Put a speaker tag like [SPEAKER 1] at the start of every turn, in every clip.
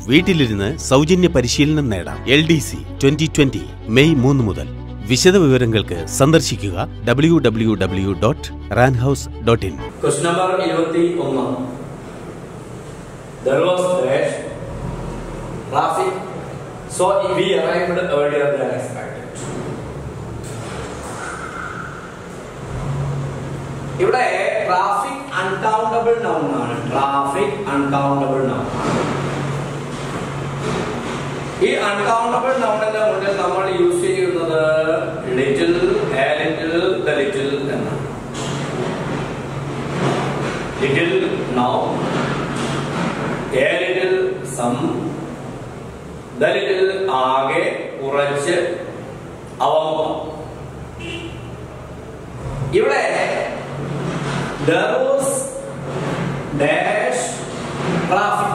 [SPEAKER 1] വീട്ടിലിരുന്ന് സൗജന്യ പരിശീലനം നേടാം L D C twenty twenty May മൂന്ന് മുതൽ വിശദ വിവരങ്ങൾക്ക് സന്ദർശിക്കുക ഡബ്ല്യൂ ഡബ്ല്യൂ ഡബ്ല്യൂ ഡോട്ട് റാൻഹൌസ് ഡോട്ട് ഇൻ
[SPEAKER 2] ക്വസ്റ്റ്യൻ നമ്പർ ഇരുപത്തി ഒന്ന് There was dash traffic, so we arrived earlier than expected. ഇവിടെ ട്രാഫിക് അൺകൗണ്ടബിൾ നൗൺ ആണ് ട്രാഫിക് അൺകൗണ്ടബിൾ നൗൺ ഈ അൺകൗണ്ടബിൾ നൗണിന്റെ മുന്നിൽ നമ്മൾ യൂസ് ചെയ്യുന്നത് little a little the little എന്നാണ് little now a little some the little ആകെ കുറച്ച് അവമുഖം ഇവിടെ there was dash traffic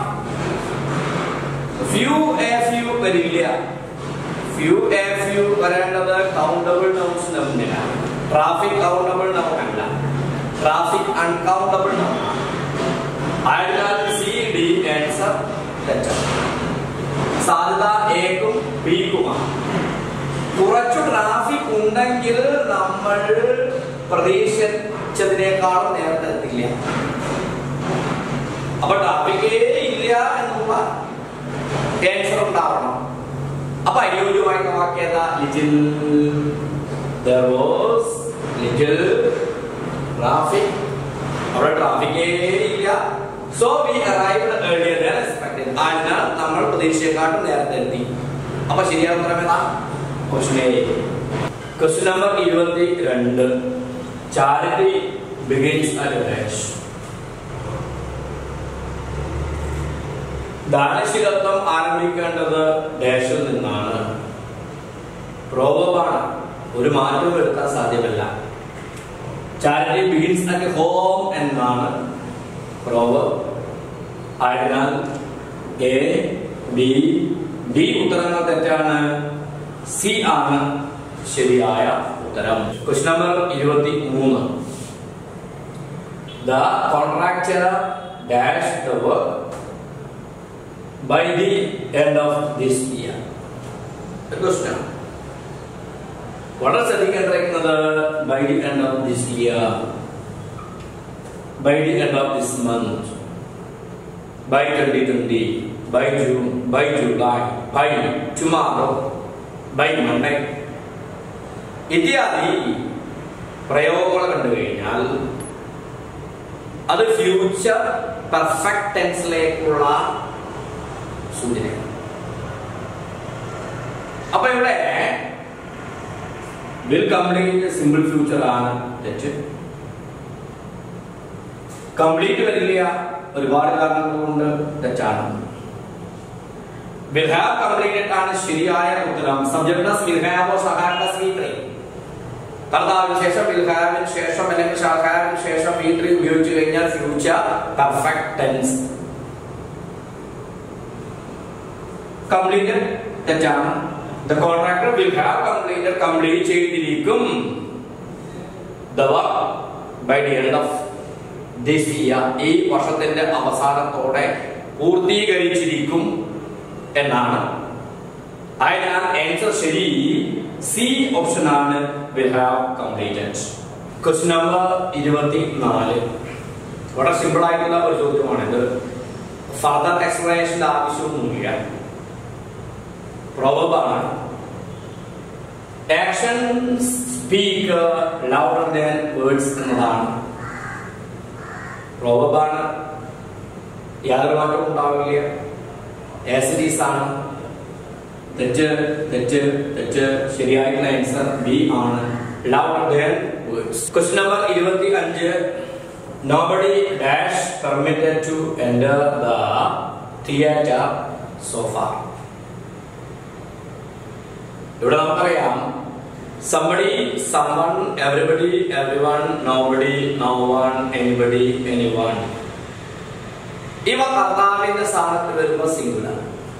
[SPEAKER 2] few a few വരില്ല few a few വരേണ്ടത് കൗണ്ടബിൾ നൗൺസിന്റെ മുന്നിലാണ് ട്രാഫിക് കൗണ്ടബിൾ നൗൺ അല്ല ട്രാഫിക് അൺകൗണ്ടബിൾ നൗൺ അതിനാൽ സി ഡി ആൻസർ തെറ്റാണ് സാധ്യത എക്കും ബിക്കുമാണ് കുറച്ചു ട്രാഫിക് ഉണ്ടെങ്കിൽ നമ്മൾ പ്രതീക്ഷിച്ചതിനേക്കാളും നേരത്തെ എത്തില്ല അപ്പൊ ട്രാഫിക്കേ ഇല്ല എന്നുള്ള ആൻസർ ഉണ്ടാവണം അപ്പൊ അനുയോജ്യമായിട്ടുള്ള വാക്യത little there was little traffic അവിടെ ട്രാഫിക്കേ ഇല്ല so we arrived earlier than expected അതിനാൽ നമ്മൾ പ്രതീക്ഷയെക്കാട്ടും നേരത്തെ എത്തി അപ്പൊ ശരിയായ ഉത്തരം ഏതാ ക്വസ്റ്റ്യൻ എ ക്വസ്റ്റ്യൻ നമ്പർ ഇരുപത്തി രണ്ട് ചാരിറ്റി ബിഗിൻസ് അറ്റ് ഡാഷ് ദാനശീലത്വം ആരംഭിക്കേണ്ടത് ഡാഷിൽ നിന്നാണ് പ്രോബാണ് ഒരു മാറ്റവും വരുത്താൻ സാധ്യമല്ല ചാരിറ്റി ബിഗിൻസ് അറ്റ് ഹോം എന്നാണ് പ്രോബ് ആയതിനാൽ എ ബി ഡി ഉത്തരങ്ങൾ തെറ്റാണ് സി ആണ് ശരിയായ ഉത്തരം ക്വസ്റ്റ്യൻ നമ്പർ ഇരുപത്തി മൂന്ന് the contractor dash the work by the end of this year. The question. വളരെ ശ്രദ്ധിക്കേണ്ടിരിക്കുന്നത് by the end of this year by the end of this month by twenty twenty by June by July by tomorrow by Monday ഇത്യാദി പ്രയോഗങ്ങൾ കണ്ടു കഴിഞ്ഞാൽ അത് future perfect ടെൻസിലേക്കുള്ള സൂചനയാണ് അപ്പൊ ഇവിടെ വിൽ കംപ്ലീറ്റ് സിമ്പിൾ ഫ്യൂച്ചർ ആണ് തെറ്റ് കംപ്ലീറ്റ് വരില്ല ഒരുപാട് കാരണങ്ങൾ കൊണ്ട് തെറ്റാണ് വിൽ ഹാവ് കംപ്ലീറ്റഡ് ആണ് ശരിയായ ഉത്തരം സബ്ജക്ട് പ്ലസ് വിൽ ഹാവ് സഹായ പ്ലസ് വി ത്രീ കർത്താവിന് ശേഷം വിൽ ഹാവിന് ശേഷം അല്ലെങ്കിൽ സഹായത്തിന് ശേഷം വി ത്രീ ഉപയോഗിച്ചു കഴിഞ്ഞാൽ ഫ്യൂച്ചർ പെർഫെക്റ്റ് ടെൻസ് കംപ്ലീറ്റഡ് തെറ്റാണ് the contractor will have completed complete ചെയ്തിരിക്കും the work by the end of this year ഈ വർഷത്തിന്റെ അവസാനത്തോടെ പൂർത്തീകരിച്ചിരിക്കും എന്നാണ് അതിനാൽ ആൻസർ ശരി സി ഓപ്ഷൻ ആണ് will have completed question number ഇരുപത്തി നാല് വളരെ സിമ്പിൾ ആയിട്ടുള്ള ഒരു ചോദ്യമാണിത് ഫർദർ എക്സ്പ്ലനേഷന്റെ ആവശ്യമൊന്നുമില്ല പ്രോബാണ് action speak louder than words എന്നതാണ് പ്രോബാണ് യാതൊരു മാറ്റവും ഉണ്ടാവില്ല ആസിഡീസ് ആണ് തെറ്റ് തെറ്റ് തെറ്റ് ശരിയായിട്ടുള്ള ആൻസർ ബി ആണ് louder than words question number ഇരുപത്തി അഞ്ച് nobody dash permitted to enter the theatre so far ഇവിടെ നമുക്കറിയാം somebody someone everybody everyone nobody no one anybody anyone ഇവ കർത്താവിന്റെ സ്ഥാനത്ത് വരുമ്പോ സിംഗുലർ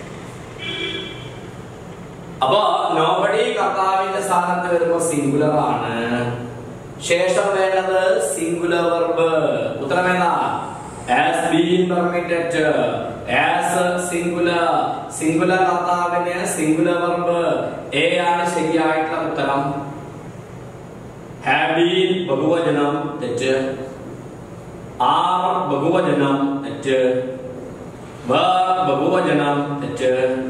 [SPEAKER 2] അപ്പൊ നോബഡി കർത്താവിന്റെ സ്ഥാനത്ത് വരുമ്പോ സിംഗുലർ ആണ് ശേഷം വേണ്ടത് സിംഗുലർ വെർബ് ഉത്തരം ഏതാ has been permitted as singular singular കർത്താവിന് സിംഗുലർ വെർബ് എ ആണ് ശരിയായിട്ടുള്ള ഉത്തരം have been ബഹുവചനം തെറ്റ് are ബഹുവചനം തെറ്റ് were ബഹുവചനം തെറ്റ്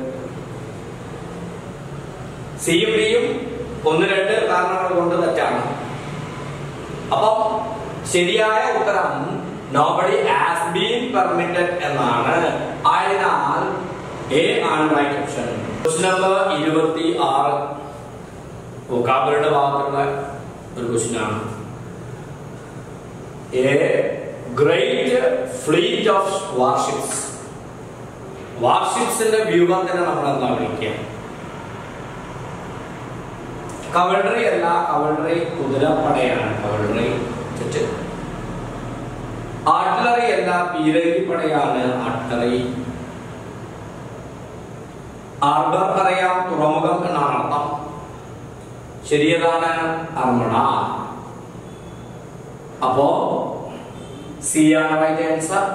[SPEAKER 2] സിയും ഡിയും ഒന്ന് രണ്ട് കാരണങ്ങൾ കൊണ്ട് തെറ്റാണ് അപ്പം ശരിയായ ഉത്തരം നോബഡി ഹാസ് ബീൻ പെർമിറ്റഡ് എന്നാണ് ആയതിനാൽ എ ആണ് റൈറ്റ് ഓപ്ഷൻ ക്വസ്റ്റ്യൻ നമ്പർ ഇരുപത്തി ആറ് വൊക്കാബുലറിയുടെ ഭാഗത്തുള്ള ഒരു ക്വസ്റ്റ്യൻ ആണ് a great fleet of warships വാർഷിപ്സിന്റെ വ്യൂഹത്തിനെ നമ്മൾ എന്താ വിളിക്കുക കവൾറി അല്ല കവൾറി കുതിരപ്പടയാണ് കവൾറി തെറ്റ് ആർട്ടിലറി അല്ല പീരങ്കിപ്പടയാണ് ആർട്ടിലറി ആർബർ അറിയാം തുറമുഖം എന്നാണ് അർത്ഥം ശരിയതാണ് അർമണ അപ്പോ സി ആണ് റൈറ്റ് ആൻസർ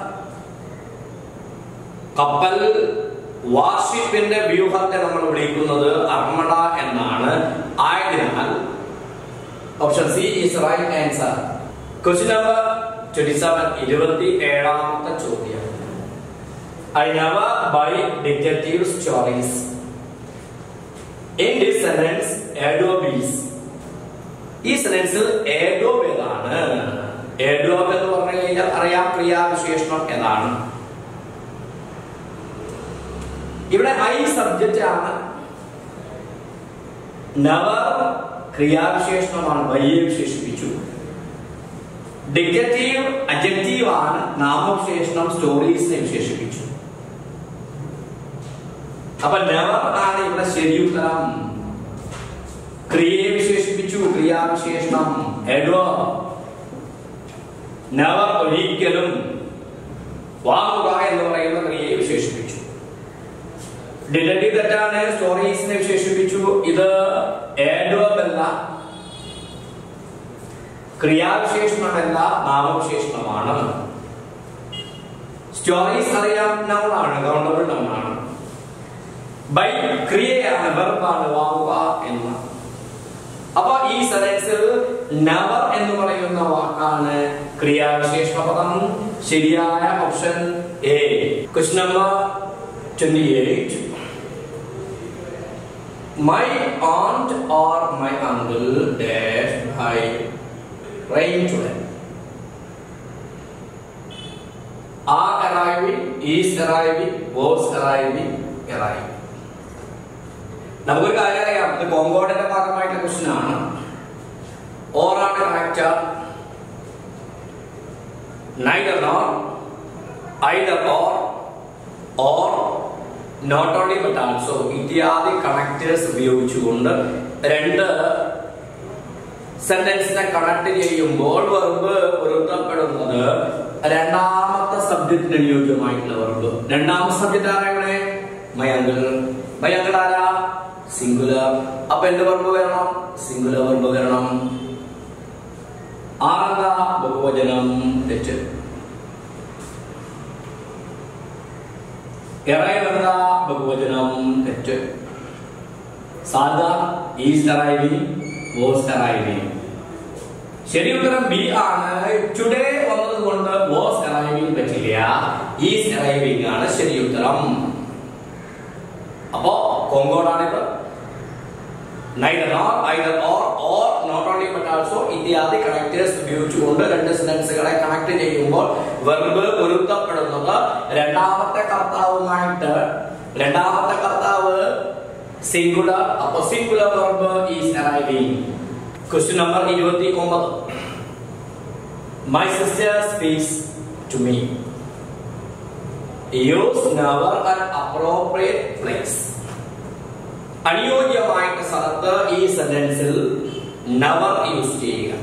[SPEAKER 2] കപ്പൽ വാർഷിപ്പിന്റെ വ്യൂഹത്തെ നമ്മൾ വിളിക്കുന്നത് അർമണ എന്നാണ് ആയതിനാൽ option C is right answer question number twenty seven ഇരുപത്തി ഏഴാമത്തെ ചോദ്യം I never buy detective stories in this sentence adverbs ഈ സെന്റൻസിൽ ഏഡോബ് ഏതാണ് ഏഡോബ് എന്ന് പറഞ്ഞു കഴിഞ്ഞാൽ അറിയാം ക്രിയാവിശേഷണം ഏതാണ് ഇവിടെ ഐ സബ്ജക്റ്റ് ആണ് നവർ ക്രിയാവിശേഷണമാണ് വയ്യെ വിശേഷിപ്പിച്ചു ഡിഗറ്റീവ് അജക്റ്റീവ് ആണ് നാമവിശേഷണം സ്റ്റോറീസിനെ വിശേഷിപ്പിച്ചു അപ്പൊ നെവർ ആണ് ഇവിടെ ശരി ഉത്തരം ക്രിയയെ വിശേഷിപ്പിച്ചു ക്രിയാവിശേഷണം എഡോ നെവർ ഒരിക്കലും വാങ്ങുക എന്ന് പറയുന്ന ക്രിയയെ വിശേഷിപ്പിച്ചു ഡിറ്റക്റ്റീവ് തെറ്റാണ് സ്റ്റോറീസിനെ വിശേഷിപ്പിച്ചു ഇത് ഏഡോബല്ല ക്രിയാവിശേഷണമല്ല നാമവിശേഷണമാണ് സ്റ്റോറീസ് അറിയാം നൗണാണ് കൗണ്ടബിൾ നൗണാണ് ബൈ ക്രിയയാണ് വെർബാണ് വാങ്ങുക എന്ന് അപ്പൊ ഈ സെലൻസിൽ നവർ എന്ന് പറയുന്ന വാക്കാണ് ക്രിയാവിശേഷണ പദം ശരിയായ option A question number twenty eight my aunt or my uncle dash by rain today are arriving is arriving was arriving arriving നമുക്കൊരു കാര്യം അറിയാം ഇത് കോങ്കോഡിന്റെ ഭാഗമായിട്ടുള്ള ക്വസ്റ്റ്യൻ ആണ് ഓറാണ് correct neither nor either or or not only but also ഇത്യാദി connectors ഉപയോഗിച്ചുകൊണ്ട് രണ്ട് സെന്റൻസിനെ കണക്ട് ചെയ്യുമ്പോൾ വെർബ് പൊരുത്തപ്പെടുന്നത് രണ്ടാമത്തെ സബ്ജക്റ്റിന് അനുയോജ്യമായിട്ടുള്ള വെർബ് രണ്ടാമത്തെ സബ്ജക്റ്റ് ആരാണ് മയങ്കിൾ മയങ്കിൾ ആരാ സിംഗുലർ അപ്പൊ എന്ത് വെർബ് വരണം സിംഗുലർ വെർബ് വരണം ആറെന്താ ബഹുവചനം തെറ്റ് എറൈവെന്ത ബഹുവചനം തെറ്റ് സാധാ ഈസ് അറൈവിംഗ് വാസ് അറൈവിംഗ് ശരി ഉത്തരം ബി ആണ് ടുഡേ വന്നത് കൊണ്ട് വാസ് അറൈവിംഗ് പറ്റില്ല ഈസ് അറൈവിംഗ് ആണ് ശരി ഉത്തരം അപ്പോ കോങ്കോഡാണിത് neither nor either or or not only but also ഇത്യാദി കണക്ടേഴ്സ് ഉപയോഗിച്ചുകൊണ്ട് രണ്ട് സെന്റൻസുകളെ കണക്ട് ചെയ്യുമ്പോൾ വെർബ് പൊരുത്തപ്പെടുന്നത് രണ്ടാമത്തെ കർത്താവുമായിട്ട് രണ്ടാമത്തെ കർത്താവ് സിംഗുലർ അപ്പൊ singular verb is arriving question number ഇരുപത്തി ഒമ്പത് my sister speaks to me use never an appropriate place അനുയോജ്യമായിട്ട് സ്ഥലത്ത് ഈ സെന്റൻസിൽ നവർ യൂസ് ചെയ്യുക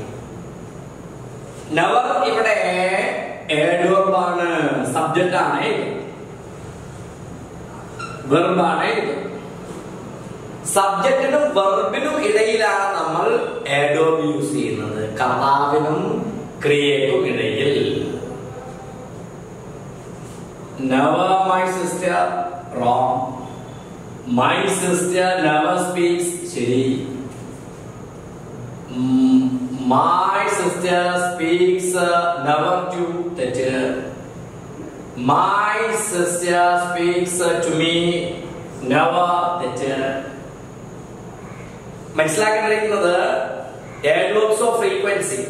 [SPEAKER 2] നവർ ഇവിടെ ഏഡോബാണ് സബ്ജക്റ്റ് ആണ് വെർബാണ് സബ്ജക്റ്റിനും വെർബിനും ഇടയിലാണ് നമ്മൾ ഏഡോബ് യൂസ് ചെയ്യുന്നത് കർത്താവിനും ക്രിയക്കും ഇടയിൽ never my sister wrong my sister never speaks ശരി Mm, my sister speaks uh, never to തെറ്റ് my sister speaks uh, to me never തെറ്റ് മനസ്സിലാക്കിയിരിക്കുന്നത് adverbs of frequency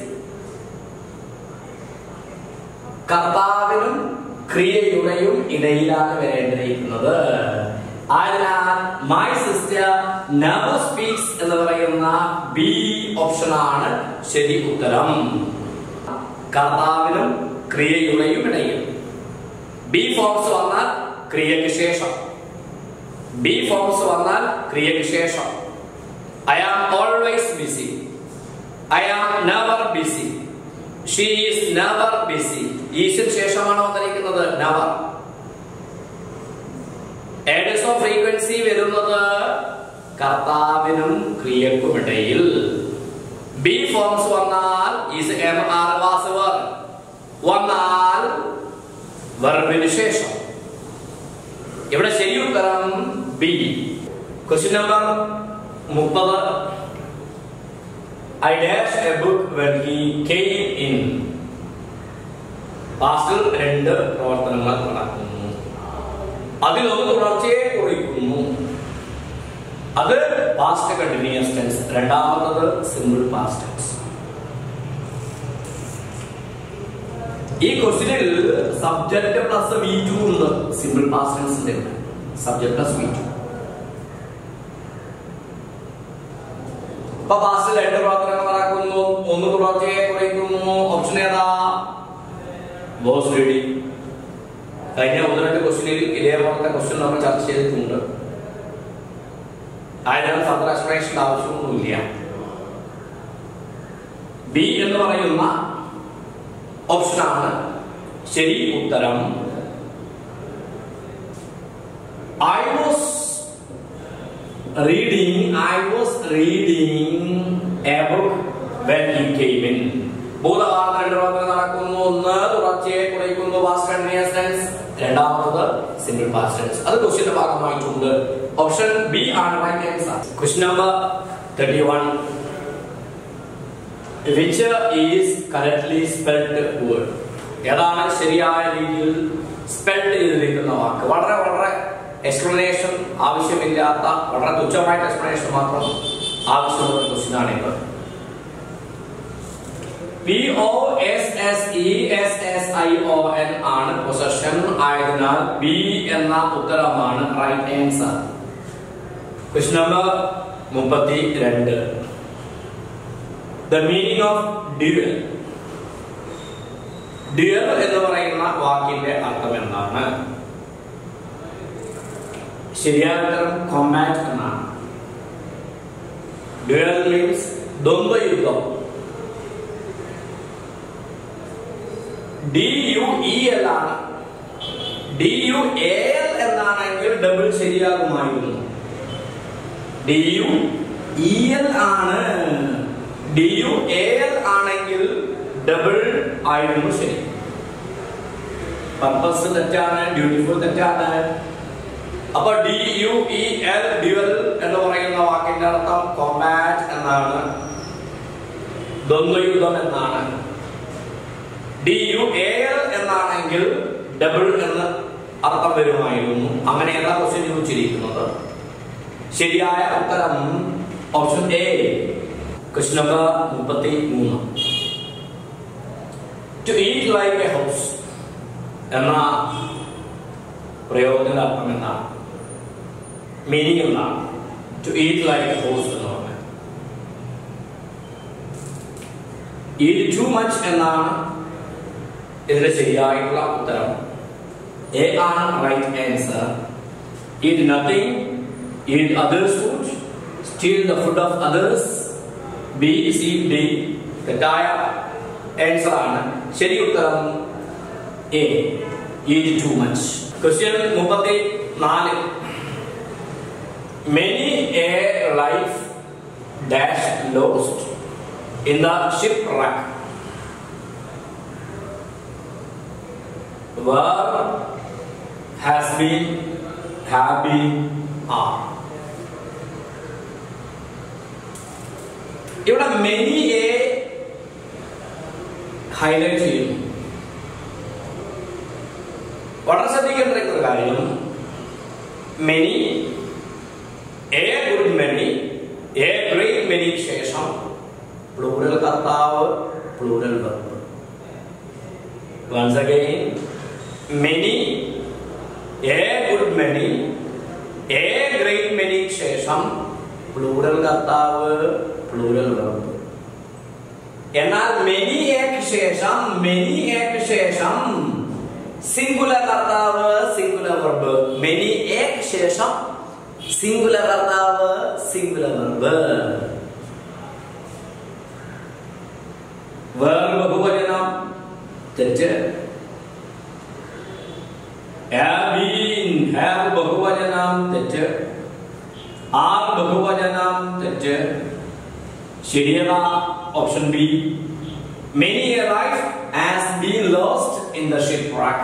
[SPEAKER 2] കർത്താവിനും ക്രിയയുടെയും ഇടയിലാണ് വരേണ്ടിയിരിക്കുന്നത് അതിനാൽ മൈ സിസ്റ്റർ നെവർ സ്പീക്സ് എന്ന് പറയുന്ന ബി ഓപ്ഷൻ ആണ് ശരി ഉത്തരം കർത്താവിനും ക്രിയയുടെയും ഇടയിൽ ബി ഫോംസ് വന്നാൽ ക്രിയയ്ക്ക് ശേഷം ബി ഫോംസ് വന്നാൽ ക്രിയയ്ക്ക് ശേഷം I am always busy I am never busy she is never busy ഈസിന് ശേഷമാണ് വന്നിരിക്കുന്നത് നെവർ ഏഡസ് ഓഫ് ഫ്രീക്വൻസി വരുന്നത് കർത്താവിനും ക്രിയക്കുമിടയിൽ ബി ഫോംസ് വന്നാൽ is am are was were വന്നാൽ വെർബിന് ശേഷം ഇവിടെ ശരി ഉത്തരം ബി ക്വസ്റ്റ്യൻ നമ്പർ മുപ്പത് I dashed a book when he came in. പാസ്റ്റിൽ രണ്ട് പ്രവർത്തനങ്ങൾ നടക്കുന്നു അതിലൊന്ന് തുടർച്ചയെ കുറിക്കുന്നു അത് പാസ്റ്റ് കണ്ടിന്യൂസ് ടെൻസ് രണ്ടാമത്തത് സിമ്പിൾ പാസ്റ്റ് ടെൻസ് ഈ ക്വസ്റ്റിനിൽ സബ്ജക്ട് പ്ലസ് വി ടു ഉണ്ട് സിമ്പിൾ പാസ്റ്റ് ടെൻസിന്റെ സബ്ജക്ട് പ്ലസ് വി ടു അപ്പൊ പാസ്റ്റിൽ രണ്ട് പ്രവർത്തനങ്ങൾ നടക്കുന്നു ഒന്ന് തുടർച്ചയെ കുറയ്ക്കുന്നു ഓപ്ഷൻ ഏതാ ബോസ് റീഡിംഗ് കഴിഞ്ഞ ഒന്ന് രണ്ട് ക്വസ്റ്റിനിൽ ഇതേപോലത്തെ ക്വസ്റ്റ്യൻ നമ്മൾ ചർച്ച ചെയ്തിട്ടുണ്ട് അതിനാൽ ഫർദർ എക്സ്പ്ലനേഷൻ ആവശ്യമൊന്നുമില്ല ബി എന്ന് പറയുന്ന ഓപ്ഷനാണ് ശരി ഉത്തരം I was reading i was reading a book when he came in ഭൂതകാലം രണ്ട് പ്രവർത്തനം നടക്കുന്നു ഒന്ന് തുടർച്ചയെ കുറയ്ക്കുന്നു പാസ്റ്റ് കണ്ടിന്യൂസ് ടെൻസ് രണ്ടാമത്തത് സിമ്പിൾ പാസ്റ്റ് ടെൻസ് അത് ക്വസ്റ്റ്യന്റെ ഭാഗമായിട്ടുണ്ട് ഓപ്ഷൻ ബി ആണ് right answer question number 31 which is correctly spelled word ഏതാണ് ശരിയായ രീതിയിൽ സ്പെൽഡ് ചെയ്തിരിക്കുന്ന വാക്ക് വളരെ വളരെ എക്സ്പ്ലനേഷൻ ആവശ്യമില്ലാത്ത വളരെ തുച്ഛമായിട്ട് എക്സ്പ്ലനേഷൻ മാത്രം ആവശ്യമുള്ള ക്വസ്റ്റ്യൻ ആണിത് P O S S E S S I O N ആണ് പൊസഷൻ ആയതിനാൽ ബി എന്ന ഉത്തരമാണ് റൈറ്റ് ആൻസർ ക്വസ്റ്റ്യൻ നമ്പർ മുപ്പത്തി രണ്ട് the meaning of duel duel എന്ന് പറയുന്ന വാക്കിന്റെ അർത്ഥം എന്താണ് ശരിയായ ഉത്തരം കോമ്പാറ്റ് എന്നാണ് ഡ്യുവൽ മീൻസ് ദ്വന്ദ്വയുദ്ധം ഡി യു ഇ എൽ ആണ് ഡി യു എ എൽ എന്നാണെങ്കിൽ ഡബിൾ ശരിയാകുമായിരുന്നു ഡി യു ഇ എൽ ആണ് ഡി യു എ എൽ ആണെങ്കിൽ ഡബിൾ ആയിരുന്നു ശരി പർപ്പസ് തെറ്റാണ് ഡ്യൂട്ടിഫുൾ തെറ്റാണ് അപ്പൊ D U E L duel എന്ന് പറയുന്ന വാക്കിന്റെ അർത്ഥം കോമ്പാറ്റ് എന്നാണ് ദ്വന്ദ്വയുദ്ധം എന്നാണ് ഡി യു എ എൽ എന്നാണെങ്കിൽ ഡബിൾ എന്ന് അർത്ഥം വരുമായിരുന്നു അങ്ങനെ ഏതാ ക്വസ്റ്റ്യൻ ചോദിച്ചിരിക്കുന്നത് ശരിയായ ഉത്തരം ഓപ്ഷൻ എ ക്വസ്റ്റ്യൻ നമ്പർ മുപ്പത്തി മൂന്ന് to eat like a horse എന്ന പ്രയോഗത്തിന്റെ അർത്ഥം എന്താണ് മീനിങ് എന്താണ് to eat like a horse എന്ന് പറഞ്ഞാൽ ഈറ്റ് ടു മച്ച് എന്നാണ് ഇതിന്റെ ശരിയായിട്ടുള്ള ഉത്തരം എ ആണ് right answer eat nothing eat others food steal the food of others B C D തെറ്റായ ആൻസർ ആണ് ശരി ഉത്തരം A eat too much question മുപ്പത്തി നാല് many a life dash lost in the shipwreck were has been have been are ഇവിടെ many a highlight ചെയ്യുന്നു വളരെ ശ്രദ്ധിക്കേണ്ട ഒരു കാര്യം many a good many a great മെനിക്ക് ശേഷം പ്ലൂറൽ കർത്താവ് plural verb once again many a good many a great മെനിക്ക് ശേഷം പ്ലൂറൽ കർത്താവ് പ്ലൂറൽ വെർബ് എന്നാൽ മെനി എക്ക് ശേഷം മെനി എക്ക് ശേഷം സിംഗുലർ കർത്താവ് സിംഗുലർ വെർബ് മെനി എക്ക് ശേഷം സിംഗുലർ കർത്താവ് സിംഗുലർ വെർബ് വേറെ ബഹുവചനം തെറ്റ് have been have ബഹുവചനം തെറ്റ് ആർ ബഹുവചനം തെറ്റ് ശരിയല്ല option B many a life has been lost in the shipwreck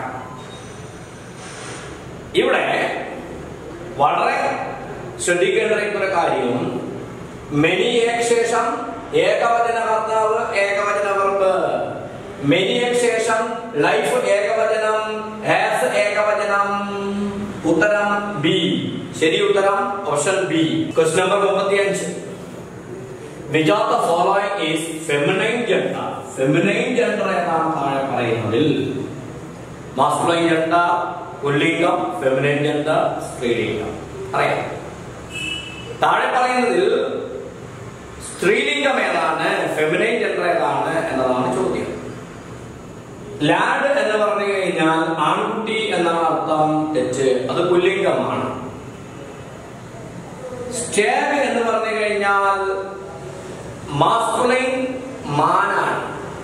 [SPEAKER 2] ഇവിടെ വളരെ ശ്രദ്ധിക്കേണ്ട ഒരു കാര്യം മെനിയക്ക് ശേഷം ഏകവചന കർത്താവ് ഏകവചന വെർബ് മെനിയക്ക് ശേഷം ലൈഫ് ഏകവചനം ഹാസ് ഏകവചനം ഉത്തരം ബി ശരി ഉത്തരം ഓപ്ഷൻ ബി ക്വസ്റ്റ്യൻ നമ്പർ മുപ്പത്തിയഞ്ച് which of the following is feminine gender feminine gender എന്നാണ് താഴെ പറയുന്നതിൽ മാസ്കുലൈൻ ജെൻഡർ പുല്ലിംഗം ഫെമിനൈൻ ജെൻഡർ സ്ത്രീലിംഗം അറിയാം താഴെ പറയുന്നതിൽ സ്ത്രീലിംഗം ഏതാണ് ഫെമിനൈൻ ജെൻഡർ ഏതാണ് എന്നതാണ് ചോദ്യം ലാഡ് എന്ന് പറഞ്ഞു കഴിഞ്ഞാൽ ആൺകുട്ടി എന്നാണ് അർത്ഥം തെറ്റ് അത് പുല്ലിംഗമാണ് സ്റ്റേഗ് എന്ന് പറഞ്ഞു കഴിഞ്ഞാൽ മാസ്കുലൈൻ മാനാണ്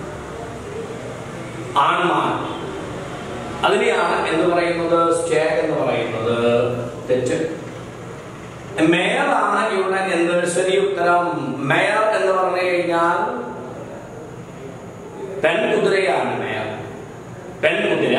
[SPEAKER 2] ആൺമാൻ അതിനെയാണ് എന്ന് പറയുന്നത് സ്റ്റേഗ് എന്ന് പറയുന്നത് തെറ്റ് മേയർ ആണ് ഇവിടെ എന്ത് ശരി ഉത്തരം മേയർ എന്ന് പറഞ്ഞു കഴിഞ്ഞാൽ പെൺകുതിരയാണ് മേയർ പെൺകുതിര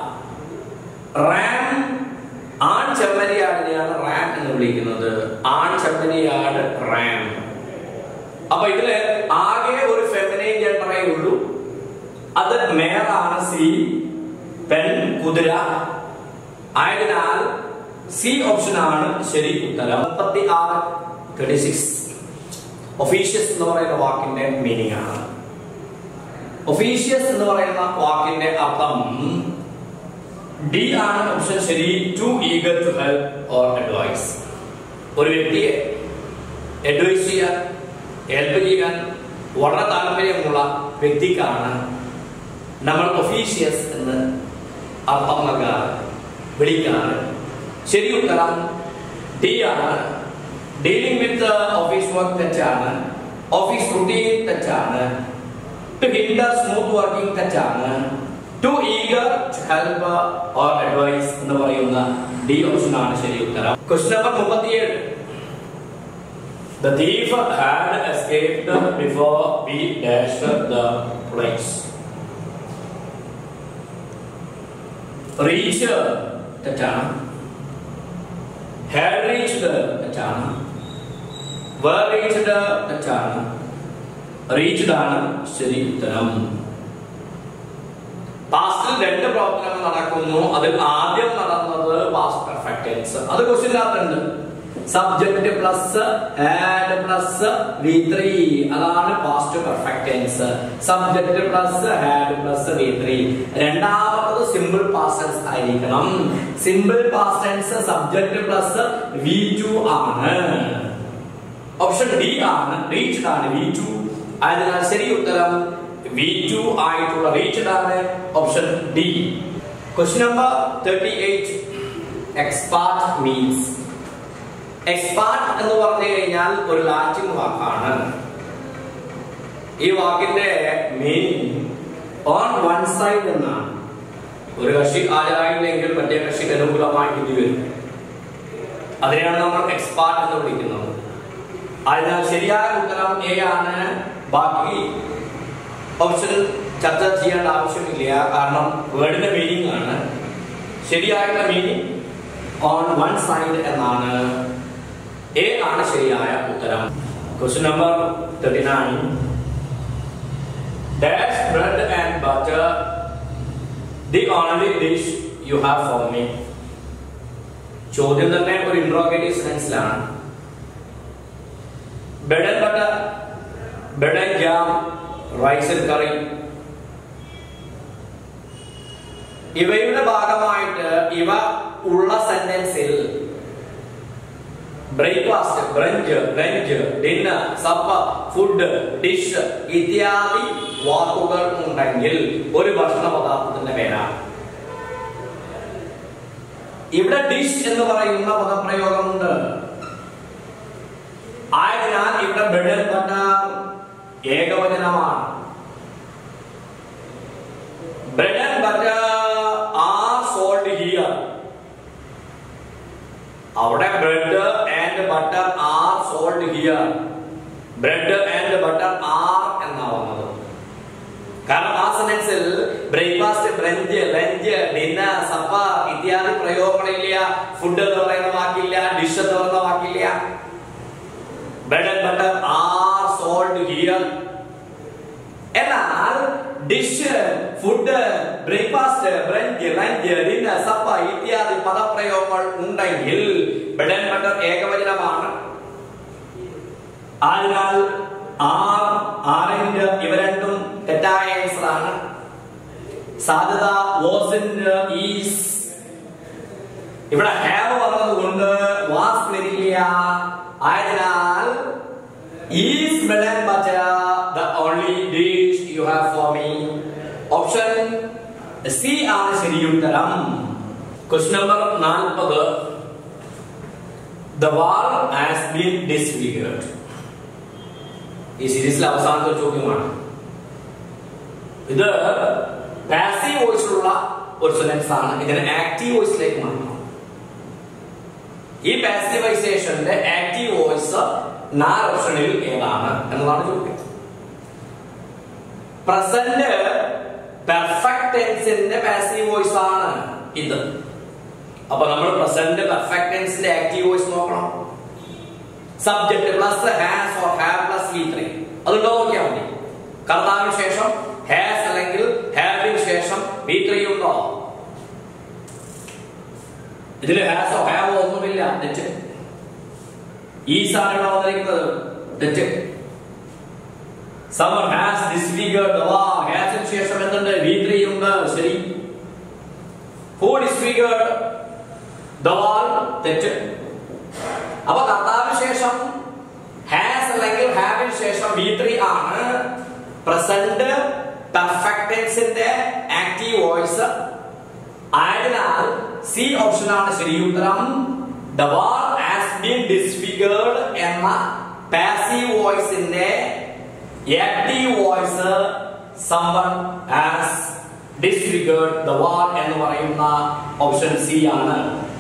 [SPEAKER 2] റാം ആൺ ചെമ്മരിയാടിനെയാണ് റാം എന്ന് വിളിക്കുന്നത് ആൺ ചെമ്മരിയാട് റാം അപ്പൊ ഇതില് ആകെ ഒരു ഫെമിനൈൻ ജെൻഡറേ ഉള്ളൂ അത് മേയറാണ് സി പെൺ കുതിര ആയതിനാൽ സി ഓപ്ഷൻ ആണ് ശരി ഉത്തരം മുപ്പത്തി ആറ് തേർട്ടി സിക്സ് ഒഫീഷ്യസ് എന്ന് പറയുന്ന വാക്കിന്റെ മീനിങ് ആണ് ഒഫീഷ്യസ് എന്ന് പറയുന്ന വാക്കിന്റെ അർത്ഥം ഡി ആണ് ഓപ്ഷൻ ശരി too eager to help or advise ഒരു വ്യക്തിയെ അഡ്വൈസ് ചെയ്യാൻ ഹെൽപ്പ് ചെയ്യാൻ വളരെ താല്പര്യമുള്ള വ്യക്തിക്കാണ് നമ്മൾ ഒഫീഷ്യസ് എന്ന് അർത്ഥം നൽകാറ് വിളിക്കാറ് ശരി ഉത്തരം ഡി ആണ് ഡീലിംഗ് വിത്ത് ഓഫീസ് വർക്ക് തെറ്റാണ് ഓഫീസ് റുട്ടീൻ തെറ്റാണ് ടു ഹിൻഡർ സ്മൂത്ത് വർക്കിംഗ് തെറ്റാണ് too eager to help or advise എന്ന് പറയുന്ന ഡി ഓപ്ഷൻ ആണ് ശരി ഉത്തരം ക്വസ്റ്റ്യൻ നമ്പർ മുപ്പത്തിയേഴ് The thief had escaped before we dashed the place. Reach തെറ്റാണ് had reached തെറ്റാണ് were reached തെറ്റാണ് reached ആണ് ശരി ഉത്തരം പാസ്റ്റിൽ രണ്ട് പ്രവർത്തനങ്ങൾ നടക്കുന്നു അതിൽ ആദ്യം നടന്നത് പാസ്റ്റ് പെർഫെക്റ്റ് ടെൻസ് അത് ക്വസ്റ്റ്യനിനകത്തുണ്ട് subject plus had plus V three അതാണ് past perfect tense subject plus had plus V three രണ്ടാമത്തത് സിമ്പിൾ പാസ്റ്റ് ടെൻസ് ആയിരിക്കണം simple past tense subject plus V two ആണ് ഓപ്ഷൻ ഡി ആണ് റീച്ച്ഡ് ആണ് V two അതിനാൽ ശരി ഉത്തരം വി ടു ആയിട്ടുള്ള റീച്ച്ഡ് ആണ് option D question number thirty eight ex parte means ex parte എന്ന് പറഞ്ഞു കഴിഞ്ഞാൽ ഒരു ലാറ്റിൻ വാക്കാണ് ഈ വാക്കിന്റെ മീനിങ് ഓൺ വൺ സൈഡ് എന്നാണ് ഒരു കക്ഷി ഹാജരായില്ലെങ്കിൽ മറ്റേ കക്ഷിക്ക് അനുകൂലമായി വിധി വരും അതിനെയാണ് നമ്മൾ എക്സ്പാർട്ട് എന്ന് വിളിക്കുന്നത് അതിനാൽ ശരിയായ ഉത്തരം എ ആണ് ബാക്കി ഓപ്ഷൻ ചർച്ച ചെയ്യേണ്ട ആവശ്യമില്ല കാരണം വേർഡിന്റെ മീനിങ് ആണ് ശരിയായിട്ടുള്ള മീനിങ് ഓൺ വൺ സൈഡ് എന്നാണ് എ ആണ് ശരിയായ ഉത്തരം question number thirty nine dash bread and butter the only dish you have for me ചോദ്യം തന്നെ ഒരു ഇൻട്രോഗേറ്റീവ് സെൻസിലാണ് bread and butter bread and jam rice and curry ഇവയുടെ ഭാഗമായിട്ട് ഇവ ഉള്ള സെന്റൻസിൽ breakfast brunch lunch dinner supper food dish ഇത്യാദി വാക്കുകൾ ഉണ്ടെങ്കിൽ ഒരു ഭക്ഷണ പദാർത്ഥത്തിന്റെ പേരാണ് ഇവിടെ ഡിഷ് എന്ന് പറയുന്ന പദപ്രയോഗമുണ്ട് ആയതിനാൽ ഇവിടെ ബ്രെഡ് ബട്ടർ ഏകവചനമാണ് bread and butter are sold here അവിടെ bread and butter are sold here bread and butter are എന്നാ വന്നത് കാരണം ആ സെന്റൻസിൽ breakfast brunch lunch dinner supper ഇത്യാദി പ്രയോഗങ്ങളില്ല ഫുഡ് എന്ന് പറയുന്ന വാക്കില്ല ഡിഷ് എന്ന് പറയുന്ന വാക്കില്ല bread and butter are sold here എന്നാൽ dish food breakfast brunch lunch dinner supper ഇത്യാദി പദപ്രയോഗങ്ങൾ ഉണ്ടെങ്കിൽ ബ്രെഡ് ആൻഡ് ബട്ടർ ഏകവചനമാണ് അതിനാൽ ആർ ആറിന്റെ ഇവ രണ്ടും തെറ്റായ ആൻസർ ആണ് സാധ്യത വാസിന്റെ ഈസ് ഇവിടെ ഹാവ് വന്നത് കൊണ്ട് വാസ് വരില്ല ആയതിനാൽ is bread and butter the only dish you have for me option C ആണ് ശരിയുത്തരം ക്വസ്റ്റ്യൻ നമ്പർ നാൽപ്പത് the wall has been disfigured ഈ സീരീസിലെ അവസാനത്തെ ഒരു ചോദ്യമാണ് ഇത് പാസീവ് വോയിസിലുള്ള ഒരു സെന്റൻസ് ആണ് ഇതിനെ ആക്റ്റീവ് വോയിസിലേക്ക് മാറ്റണം ഈ പാസീവൈസേഷന്റെ ആക്റ്റീവ് വോയിസ് നാല് ഓപ്ഷനിൽ ഏതാണ് എന്നതാണ് ചോദ്യം പ്രസന്റ് പെർഫെക്റ്റ് ടെൻസിന്റെ പാസീവ് വോയിസ് ആണ് ഇത് അപ്പൊ നമ്മൾ പ്രസന്റ് പെർഫെക്റ്റ് ടെൻസിന്റെ ആക്റ്റീവ് വോയിസ് നോക്കണം subject plus has or have plus V three അതുണ്ടോ നോക്കിയാൽ മതി കർത്താവിന് ശേഷം ഹാസ് അല്ലെങ്കിൽ ഹാവിന് ശേഷം വി ത്രീ ഉണ്ടോ ഇതിൽ ഹാസോ ഹാവോ ഒന്നുമില്ല തെറ്റ് ഈ സാധനം വന്നിരിക്കുന്നത് തെറ്റ് സമ്മർ ഹാസ് ഡിസ്ഫിഗേർഡ് ഹാസിന് ശേഷം എന്തുണ്ട് വി ത്രീ ഉണ്ട് ശരി ഹൂ ഡിസ്ഫിഗേർഡ് ദ വാൾ തെറ്റ് അപ്പൊ കർത്താവിന് ശേഷം ഹാസ് അല്ലെങ്കിൽ ഹാവിന് ശേഷം വി ത്രീ ആണ് പ്രസന്റ് പെർഫെക്റ്റ് ടെൻസിന്റെ ആക്റ്റീവ് വോയിസ് ആയതിനാൽ സി ഓപ്ഷൻ ആണ് ശരി ഉത്തരം the wall has been disfigured എന്ന പാസീവ് വോയിസിന്റെ active voice someone has disfigured the wall എന്ന് പറയുന്ന ഓപ്ഷൻ സി ആണ്